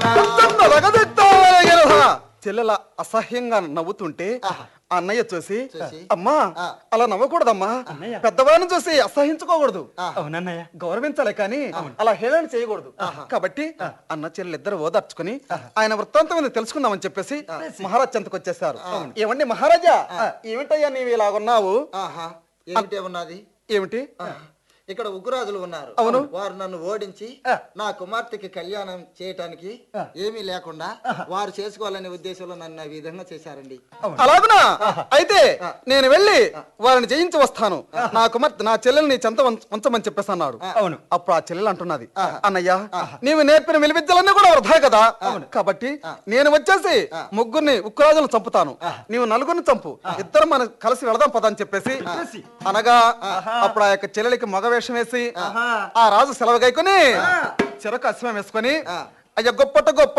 చెల్లెల అసహ్యంగా నవ్వుతుంటే ఆహా. అన్నయ్య చూసి చూసి, అమ్మా ఆ. అలా నవ్వకూడదమ్మా అన్నయ్య. పెద్దవాడిని చూసి అసహించుకోకూడదు ఆ. అవునన్నయ్య గౌరవించాలి కానీ అలా హేళన చేయకూడదు కాబట్టి అన్న చెల్లెలు ఇద్దరు ఓదార్చుకుని ఆయన వృత్తాంతం మీద తెలుసుకుందామని చెప్పేసి మహారాజ్ చెంతకు వచ్చేసారు ఏమండి మహారాజా ఏమిటయ్యా నీవు ఇలాగున్నావు ఆహా ఏమిటే ఉన్నది ఏమిటి ఇక్కడ ఉగ్రాజులు ఉన్నారు అవును. వారు నన్ను ఓడించి ఆ. నా కుమార్తెకి కళ్యాణం చేయటానికి ఏమీ లేకుండా వారు చేసుకోవాలనే ఉద్దేశంలో నన్ను ఆ విధంగా చేశారండి అలాగునా అయితే నేను వెళ్ళి వారిని జయించి వస్తాను నా కుమార్తె నా చెల్లెల్ని చెంత ఉంచ- ఉంచమని చెప్పేసి అన్నాడు అవును అప్పుడు ఆ చెల్లెలు అంటున్నది అన్నయ్య నీవు నేర్పిన విలువిద్యలన్నీ కూడా వృధా కదా కాబట్టి నేను వచ్చేసి ముగ్గురిని ఉక్కురాజులను చంపుతాను నీవు నలుగురిని చంపు ఇద్దరు మనం కలిసి వెళదాం పద అని చెప్పేసి అనగా అప్పుడు ఆ యొక్క చెల్లెలికి మగ వేషం వేసి ఆ రాజు సెలవు గైకొని చెరకు అశ్వం వేసుకొని అయ్య గొప్పట గొప్ప